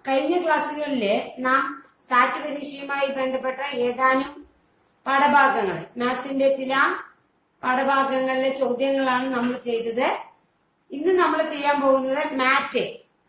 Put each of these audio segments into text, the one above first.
കഴിഞ്ഞ ക്ലാസ്സുകളിൽ നാം സാറ്റ് പരീക്ഷയുമായി ബന്ധപ്പെട്ട ഏതാനും പാഠഭാഗങ്ങൾ മാത്സിന്റെ ചില പാഠഭാഗങ്ങളിലെ ചോദ്യങ്ങളാണ് നമ്മൾ ചെയ്തത് ഇന്ന് നമ്മൾ ചെയ്യാൻ പോകുന്നത് മാറ്റ്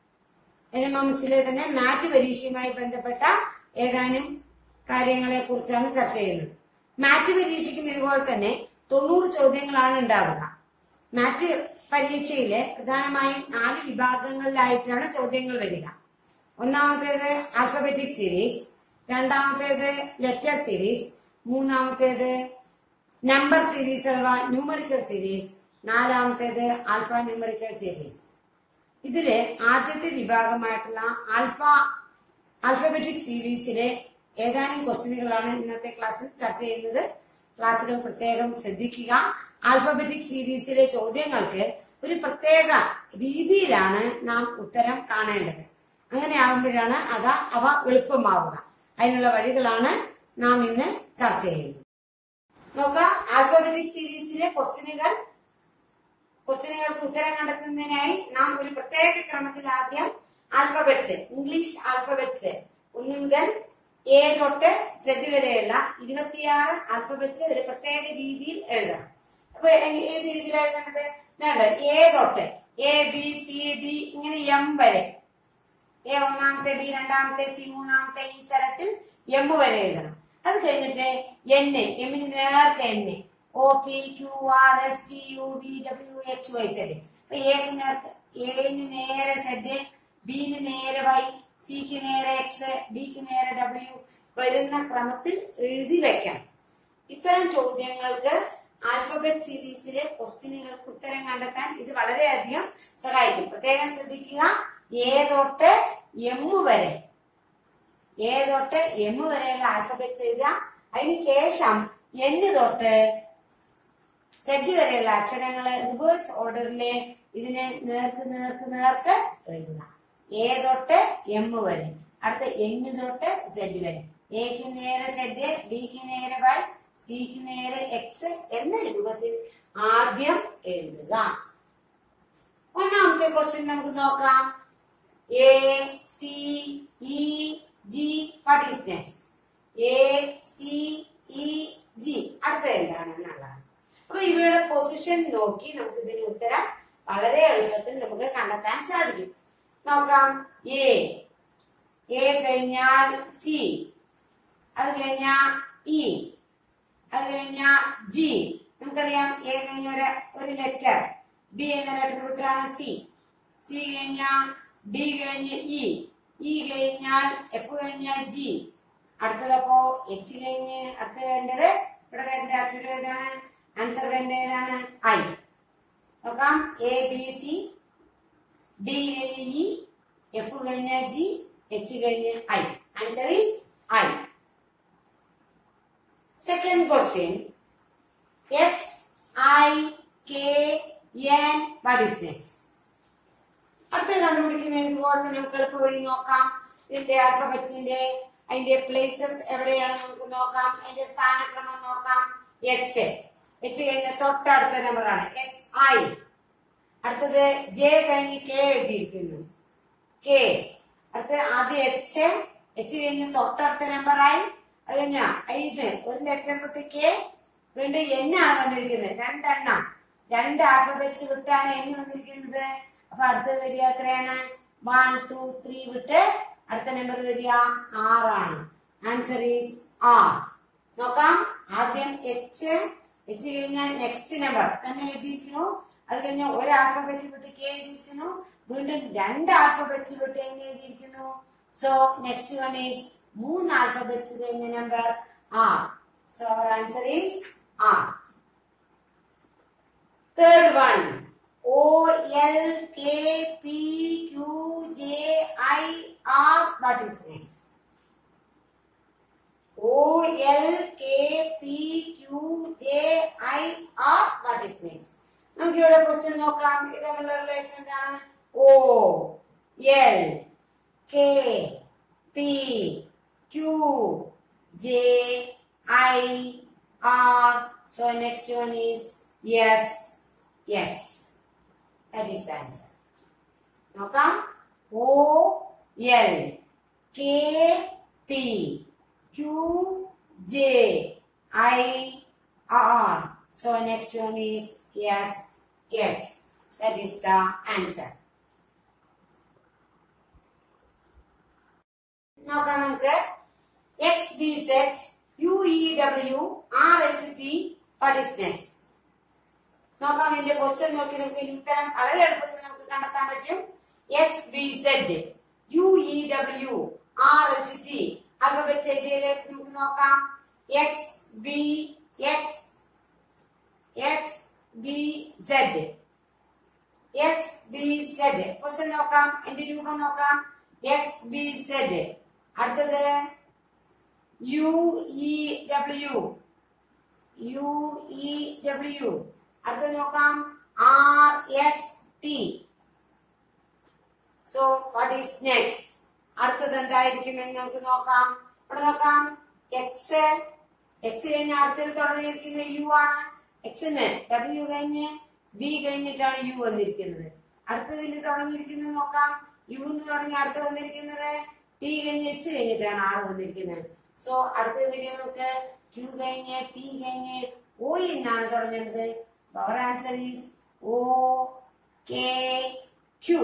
എൻ എം എസിലെ തന്നെ മാറ്റ് പരീക്ഷയുമായി ബന്ധപ്പെട്ട ഏതാനും കാര്യങ്ങളെ കുറിച്ചാണ് ചർച്ച ചെയ്യുന്നത് മാറ്റ് പരീക്ഷയ്ക്കും ഇതുപോലെ തന്നെ തൊണ്ണൂറ് ചോദ്യങ്ങളാണ് ഉണ്ടാവുക മാറ്റ് പരീക്ഷയിലെ പ്രധാനമായും നാല് വിഭാഗങ്ങളിലായിട്ടാണ് ചോദ്യങ്ങൾ വരിക ഒന്നാമത്തേത് ആൽഫബറ്റിക് സീരീസ് രണ്ടാമത്തേത് ലെറ്റർ സീരീസ് മൂന്നാമത്തേത് നമ്പർ സീരീസ് അഥവാ ന്യൂമറിക്കൽ സീരീസ് നാലാമത്തേത് ആൽഫ ന്യൂമറിക്കൽ സീരീസ് ഇതില് ആദ്യത്തെ വിഭാഗമായിട്ടുള്ള ആൽഫ ആൽഫബറ്റിക് സീരീസിലെ ഏതാനും ക്വസ്റ്റ്യനുകളാണ് ഇന്നത്തെ ക്ലാസ്സിൽ ചർച്ച ചെയ്യുന്നത് ക്ലാസ്സുകൾ പ്രത്യേകം ശ്രദ്ധിക്കുക ആൽഫബറ്റിക് സീരീസിലെ ചോദ്യങ്ങൾക്ക് ഒരു പ്രത്യേക രീതിയിലാണ് നാം ഉത്തരം കാണേണ്ടത് അങ്ങനെ ആകുമ്പോഴാണ് അത് അവ എളുപ്പമാവുക അതിനുള്ള വഴികളാണ് നാം ഇന്ന് ചർച്ച ചെയ്യുന്നത് നോക്കാം ആൽഫബറ്റിക് സീരീസിലെ ക്വസ്റ്റ്യനുകൾ ക്വസ്റ്റ്യനുകൾക്ക് ഉത്തരം കണ്ടെത്തുന്നതിനായി നാം ഒരു പ്രത്യേക ക്രമത്തിൽ ആദ്യം ആൽഫബറ്റ്സ് ഇംഗ്ലീഷ് ആൽഫബറ്റ്സ് ഒന്ന് മുതൽ എ തൊട്ട് സെഡ് വരെയുള്ള ഇരുപത്തിയാറ് ആൽഫബറ്റ്സ് ഒരു പ്രത്യേക രീതിയിൽ എഴുതണം അപ്പൊ ഏ- ഏത് രീതിയിൽ എഴുതേണ്ടത് വേണ്ട എ തൊട്ട് എ ബി സി ഡി ഇങ്ങനെ എം വരെ എ ഒന്നാമത്തെ ബി രണ്ടാമത്തെ സി മൂന്നാമത്തെ ഈ തരത്തിൽ എം വരെ എഴുതണം അത് കഴിഞ്ഞിട്ട് എൻ എമ്മിന് നേർക്ക് N O P Q R S T U V W X Y Z അപ്പൊ എക്ക് നേർക്ക് എന് നേരെ സെഡ് ബിന് നേരെ വൈ സിക്ക് നേരെ എക്സ് ഡിക്ക് നേരെ ഡബ്ല്യു വരുന്ന ക്രമത്തിൽ എഴുതി വെക്കണം ഇത്തരം ചോദ്യങ്ങൾക്ക് ആൽഫബറ്റ് സീരീസിലെ ക്വസ്റ്റ്യനുകൾക്ക് ഉത്തരം കണ്ടെത്താൻ ഇത് വളരെയധികം സഹായിക്കും പ്രത്യേകം ശ്രദ്ധിക്കുക എ തൊട്ട് എം വരെ എ തൊട്ട് എം വരെയുള്ള ആൽഫബറ്റ്സ് എഴുതുക അതിന് ശേഷം എൻ തൊട്ട് സെഡ് വരെയുള്ള അക്ഷരങ്ങള് റിവേഴ്സ് ഓർഡറില് ഇതിനെ നേർക്ക് നേർക്ക് നേർക്ക് എഴുതുക എ തൊട്ട് എം വരെ അടുത്ത എൻ തൊട്ട് സെഡ് വരെ എക്ക് നേരെ സെഡ് ബിക്ക് നേരെ വൈ സിക്ക് നേരെ എക്സ് എന്ന രൂപത്തിൽ ആദ്യം എഴുതുക ഒന്നാമത്തെ ക്വസ്റ്റ്യൻ നമുക്ക് നോക്കാം A C E G what is next A C E G അടുത്ത എന്താണ് എന്നുള്ളതാണ് അപ്പൊ ഇവയുടെ പൊസിഷൻ നോക്കി നമുക്ക് ഇതിന് ഉത്തരം വളരെ എളുപ്പത്തിൽ നമുക്ക് കണ്ടെത്താൻ സാധിക്കും നോക്കാം എ എ കഴിഞ്ഞാൽ സി അത് കഴിഞ്ഞാൽ ഇ അത് കഴിഞ്ഞാൽ ജി നമുക്കറിയാം എ കഴിഞ്ഞ ഒരു ഒരു ലെറ്റർ ബി എന്ന ലെറ്റർ ആണ് സി സി കഴിഞ്ഞാൽ ഡി കഴിഞ്ഞ് ഇ ഇ കഴിഞ്ഞാൽ എഫ് കഴിഞ്ഞാൽ ജി അടുത്തതപ്പോ എച്ച് കഴിഞ്ഞ് അടുത്ത വരേണ്ടത് ഇവിടെ വരേണ്ട അക്ഷരം ഏതാണ് ആൻസർ വരേണ്ടത് ഏതാണ് ഐ നോക്കാം എ ബി സി ഡി കഴിഞ്ഞ് ഇ എഫ് കഴിഞ്ഞ ജി എച്ച് കഴിഞ്ഞ് I answer is I Second question. X, I, K, N, what is next? അടുത്ത കണ്ടുപിടിക്കുന്ന ഇതുപോലെ തന്നെ നമുക്ക് എളുപ്പ വഴി നോക്കാം ഇതിന്റെ ആൽഫബറ്റ്സിന്റെ അതിന്റെ പ്ലേസസ് എവിടെയാണ് നമുക്ക് നോക്കാം അതിന്റെ സ്ഥാനക്രമം നോക്കാം എച്ച് എച്ച് കഴിഞ്ഞ തൊട്ടടുത്ത നമ്പറാണ് എച്ച് ഐ അടുത്തത് ജെ കഴിഞ്ഞ് കെ എഴുതിയിരിക്കുന്നു കെ അടുത്ത ആദ്യം എച്ച് എച്ച് കഴിഞ്ഞ് തൊട്ടടുത്ത നമ്പറായി അത് കഴിഞ്ഞ ഐന്ന് ഒരു ലെറ്റർ തൊട്ട് കെ വീണ്ടും എന്നാണ് വന്നിരിക്കുന്നത് രണ്ടെണ്ണം രണ്ട് ആൽഫബറ്റ്സ് വിട്ടാണ് എൻ വന്നിരിക്കുന്നത് അപ്പൊ അടുത്തത് വരിക എത്രയാണ് വൺ ടു ത്രീ വിട്ട് അടുത്ത നമ്പർ വരിക ആറാണ് ആൻസർ ഈസ് ആർ നോക്കാം ആദ്യം എച്ച് എച്ച് കഴിഞ്ഞാൽ നെക്സ്റ്റ് നമ്പർ തന്നെ എഴുതിയിരിക്കുന്നു അത് കഴിഞ്ഞാൽ ഒരു ആൽഫബറ്റ് വിട്ട് കെ എഴുതിയിരിക്കുന്നു വീണ്ടും രണ്ട് ആൽഫബറ്റ്സ് വിട്ട് എൻ എഴുതിയിരിക്കുന്നു സോ നെക്സ്റ്റ് വൺ ഈസ് മൂന്ന് ആൽഫബറ്റ്സ് കഴിഞ്ഞ number R so our answer is R third one O L K P Q J I R what is next O L K P Q J I R what is next? നമുക്ക് ഇവിടെ question നോക്കാം ഇത് തമ്മിലുള്ള relation എന്താണ് O L K P Q J I R so next one is yes yes that is the answer നോക്കാം O L K P Q J I R so next one is S X that is the answer നോക്കാം നമുക്ക് X B Z U E W R H T what is next നോക്കാം ഇതിന്റെ question നോക്കി നമുക്ക് ഇതിന് ഉത്തരം വളരെ എളുപ്പത്തിൽ നമുക്ക് കണ്ടെത്താൻ പറ്റും X B Z U E W R H T alphabet ചെയ്തതിലേക്ക് നമുക്ക് നോക്കാം X B X X B Z X B Z question നോക്കാം എന്റെ രൂപം നോക്കാം എക്സ് ബി സെഡ് അടുത്തത് U E W U E W അടുത്തത് നോക്കാം R H T so what is next അടുത്തത് എന്തായിരിക്കും എന്ന് നമുക്ക് നോക്കാം ഇവിടെ നോക്കാം എക്സ് എക്സ് കഴിഞ്ഞ് അടുത്തതിൽ തുടങ്ങിയിരിക്കുന്ന യു ആണ് എക്സിന് ഡബ്ല്യു കഴിഞ്ഞ് ബി കഴിഞ്ഞിട്ടാണ് യു വന്നിരിക്കുന്നത് അടുത്തതിൽ തുടങ്ങിയിരിക്കുന്നത് നോക്കാം യു എന്ന് തുടങ്ങി അടുത്ത് വന്നിരിക്കുന്നത് ടി കഴിഞ്ഞ് എച്ച് കഴിഞ്ഞിട്ടാണ് ആർ വന്നിരിക്കുന്നത് സോ അടുത്തത് വരിക നമുക്ക് ക്യൂ കഴിഞ്ഞ് ടി കഴിഞ്ഞ് ഓ എന്നാണ് തുടങ്ങേണ്ടത് our answer is O K Q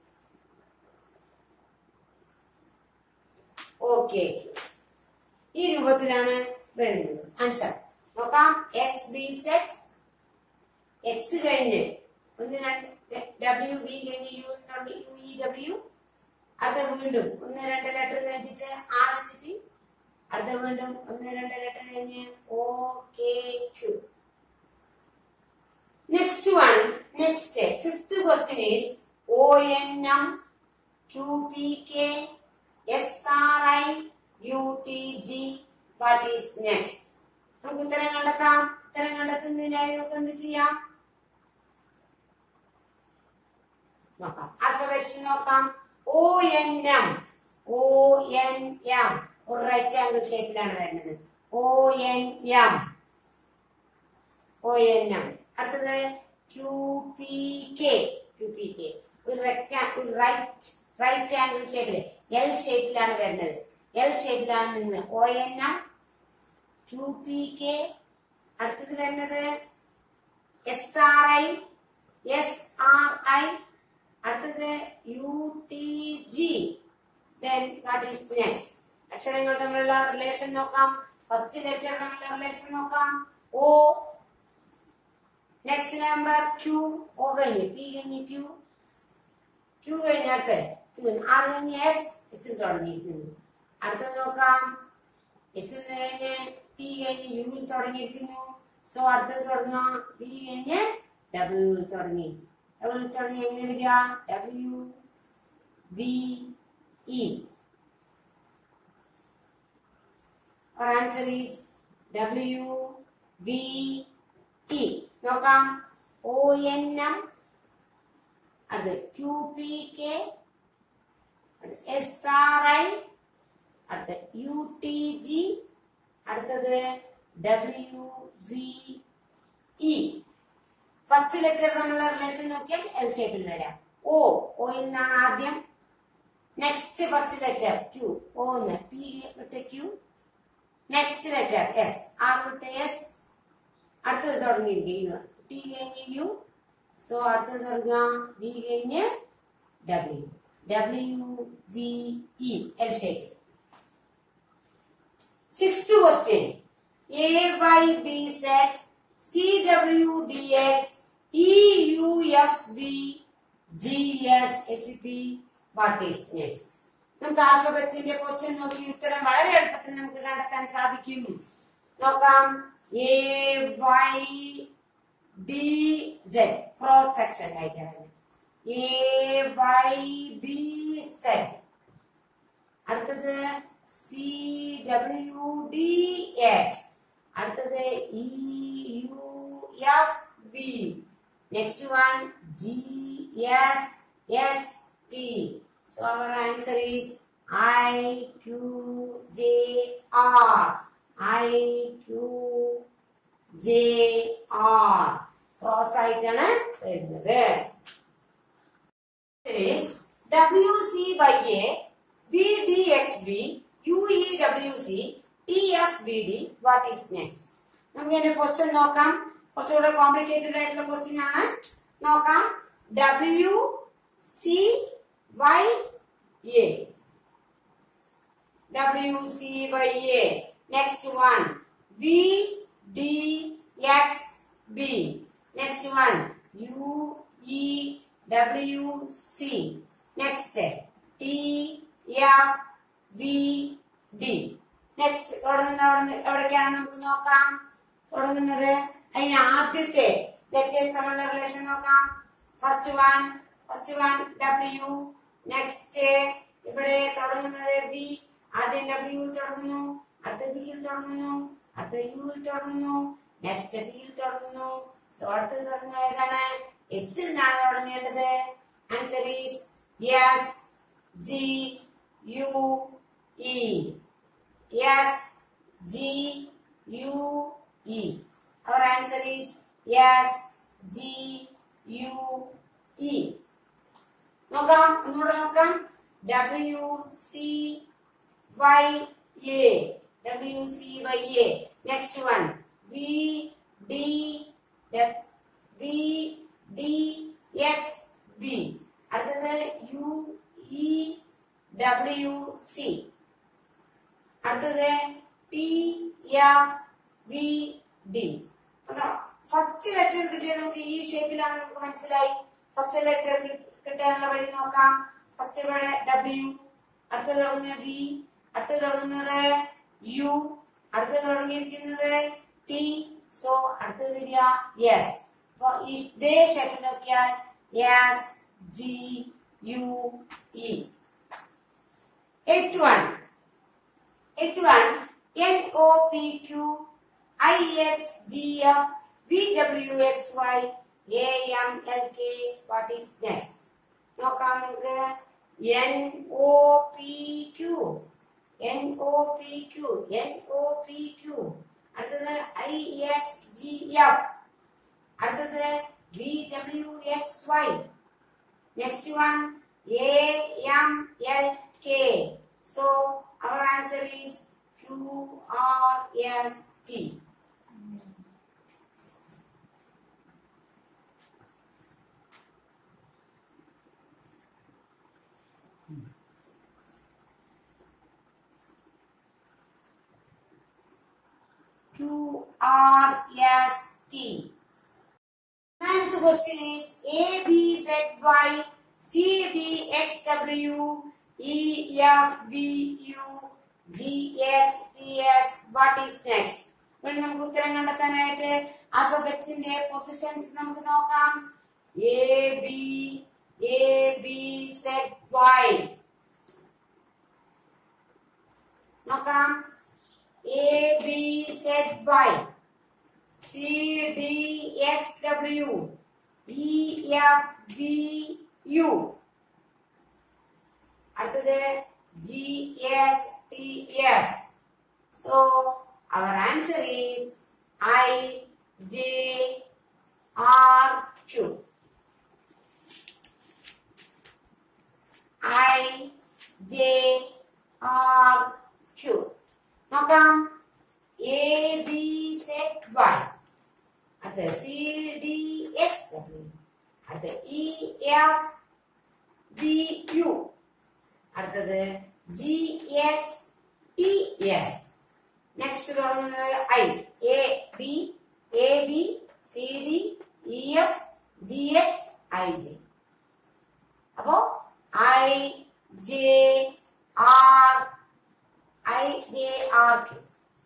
okay ഈ രൂപത്തിലാണ് വരുന്നത് ആൻസർ നോക്കാം എക്സ് ബി സെറ്റ് എക്സ് കഴിഞ്ഞ് ഒന്ന് രണ്ട് ഡബ്ല്യു ബി കഴിഞ്ഞ് യു യു ഇ ഡബ്ല്യു അടുത്ത വീണ്ടും ഒന്ന് രണ്ട് ലെറ്റർ കഴിഞ്ഞിട്ട് ആർ എച്ച് ടി അടുത്ത വീണ്ടും ഒന്ന് രണ്ട് ലെറ്റർ കഴിഞ്ഞ് O K Q next one next fifth question is O N M Q P K S R I U T G what is next നമുക്ക് ഉത്തരം കണ്ടെത്താം ഉത്തരം കണ്ടെത്തുന്നതിനായി നമുക്ക് എന്ത് ചെയ്യാം നോക്കാം അൽഫബറ്റ്സ് നോക്കാം O N M O N M ഒരു റൈറ്റ് ആംഗിൾ ഷേപ്പിലാണ് വരുന്നത് O N M O N M അടുത്തത് Q P K Q P K ഒരു റെക്ടാ ഒരു റൈറ്റ് റൈറ്റ് ആംഗിൾ ഷേപ്പില് എൽ ഷേപ്പിലാണ് വരുന്നത് എൽ ഷേപ്പിലാണ് നിന്ന് O N M Q P K അടുത്തത് വരുന്നത് S R I S R I അടുത്തത് U T G then what is next അക്ഷരങ്ങൾ തമ്മിലുള്ള റിലേഷൻ നോക്കാം ഫസ്റ്റ് ലെറ്റർ തമ്മിലുള്ള റിലേഷൻ നോക്കാം O next number Q O കഴിഞ്ഞ് പി കഴിഞ്ഞ് ക്യൂ ക്യൂ കഴിഞ്ഞ അടുത്ത് ക്യൂ ആർ കഴിഞ്ഞ് എസ് എസ് തുടങ്ങിയിരിക്കുന്നു അടുത്തത് നോക്കാം എസ് കഴിഞ്ഞ് ടി കഴിഞ്ഞ് യുവിൽ തുടങ്ങിയിരിക്കുന്നു സോ അടുത്തത് തുടങ്ങാം ബി കഴിഞ്ഞ് ഡബ്ല്യൂവിൽ തുടങ്ങി ഡബ്ല്യു തുടങ്ങി എങ്ങനെ വരിക W B E Our answer is W B E. നോക്കാം ഒ എൻ എം അടുത്ത് Q P K S R I അടുത്ത് യു ടി ജി അടുത്തത് W V E first letter തമ്മിലുള്ള റിലേഷൻ നോക്കിയാൽ എൽ ഷേപ്പിൽ വരാം ഓ ഓ എന്നാണ് ആദ്യം നെക്സ്റ്റ് ഫസ്റ്റ് ലെറ്റർ ക്യൂ ഓന്ന് പി വിട്ട് Q next letter S R വിട്ട് എസ് അടുത്തത് തുടങ്ങിയിരിക്കുന്നു ടി കഴിഞ്ഞ് യു സോ അടുത്തത് തുടങ്ങുക വി കഴിഞ്ഞ് W W V E L shape sixth question A Y B Z C W D X E U F B G S H T what is next നമുക്ക് ആൽഫബറ്റ്സിന്റെ question നോക്കി ഉത്തരം വളരെ എളുപ്പത്തിൽ നമുക്ക് കണ്ടെത്താൻ സാധിക്കും നോക്കാം A Y D Z cross section ആയിട്ടാണ് എ വൈ ബി സെഡ് അടുത്തത് സി ഡബ്ല്യു ഡി എക്സ് അടുത്തത് E U F B next one G S H T So our answer is I Q J R. I Q J R. Cross ആയിട്ടാണ് വരുന്നത് W C by A B D X B B U E W C T F B D what is next നമുക്ക് ഇതിന്റെ question നോക്കാം കുറച്ചുകൂടെ complicated ആയിട്ടുള്ള question ആണ് നോക്കാം W C Y A W C Y A. Next one. V D X B. Next one. U E W C. Next. T F V D. Next തുടങ്ങുന്ന അവിടെ എവിടേക്കാണ് നമുക്ക് നോക്കാം തുടങ്ങുന്നത് അതിന് ആദ്യത്തെ ലെറ്റേഴ്സ് തമ്മിലുള്ള റിലേഷൻ നോക്കാം first one first one W next ഇവിടെ തുടങ്ങുന്നത് ബി ആദ്യം ഡബ്ല്യുവിൽ തുടങ്ങുന്നു അടുത്ത ബിയിൽ തുടങ്ങുന്നു അടുത്ത യുവിൽ തുടങ്ങുന്നു നെക്സ്റ്റ് ടിയിൽ തുടങ്ങുന്നു സോ അടുത്ത് തുടങ്ങുന്നത് ഏതാണ് എസിൽ നിന്നാണ് തുടങ്ങേണ്ടത് answer is S G U E S G U E our answer is S G U E നോക്കാം ഒന്നുകൂടെ നോക്കാം W C Y A W C Y A next one V D V D X B അടുത്തത് U E W C അടുത്തത് T F V D first letter കിട്ടിയത് നമുക്ക് ഈ ഷേപ്പിലാണ് നമുക്ക് മനസ്സിലായി ഫസ്റ്റ് ലെറ്റർ കിട്ടാനുള്ള വഴി നോക്കാം ഫസ്റ്റ് ഇവിടെ ഡബ്ല്യു അടുത്തത് തുടങ്ങുന്നത് വി അടുത്തത് തുടങ്ങുന്നത് യു അടുത്തത് തുടങ്ങിയിരിക്കുന്നത് ടി സോ അടുത്തത് വരിക യെസ് അപ്പൊ ഇതേ ഷേപ്പിൽ നോക്കിയാൽ S G U E eight one eight one N O P Q I X G F V W X Y A M L K what is next നോക്കാം നമുക്ക് N O P Q N O P Q N O P Q അടുത്തത് I X G F അടുത്തത് V W X Y next one A M L K so our answer is Q R S T Q R S T. Ninth question is A B Z Y C D X W E F V U G H T S. What is next? ഇവിടെ നമുക്ക് ഉത്തരം കണ്ടെത്താനായിട്ട് ആൽഫബറ്റ്സിന്റെ positions നമുക്ക് നോക്കാം A B A B Z Y നോക്കാം A B Z Y C D X W E F V U അടുത്തത് G H T S so our answer is I J R Q I J R Q നോക്കാം A B Z Y അടുത്ത C D X W അടുത്ത E F B U അടുത്തത് G H T S next തുടങ്ങുന്നത് I A B A B C D E F G H I J അപ്പോ I J R I J R Q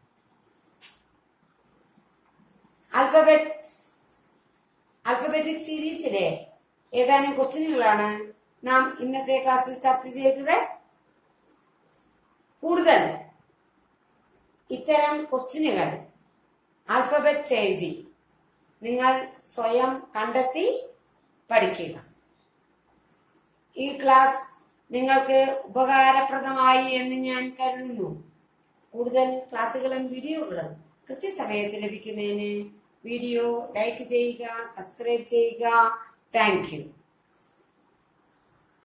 alphabet alphabetic സീരീസിലെ ഏതാനും ക്വസ്റ്റ്യനുകളാണ് നാം ഇന്നത്തെ ക്ലാസ്സിൽ ചർച്ച ചെയ്തത് കൂടുതൽ ഇത്തരം ക്വസ്റ്റ്യനുകൾ ആൽഫബറ്റ് എഴുതി നിങ്ങൾ സ്വയം കണ്ടെത്തി പഠിക്കുക ഈ ക്ലാസ് നിങ്ങൾക്ക് ഉപകാരപ്രദമായി എന്ന് ഞാൻ കരുതുന്നു കൂടുതൽ ക്ലാസ്സുകളും വീഡിയോകളും കൃത്യസമയത്ത് ലഭിക്കുന്നതിന് വീഡിയോ ലൈക്ക് ചെയ്യുക സബ്സ്ക്രൈബ് ചെയ്യുക താങ്ക് യു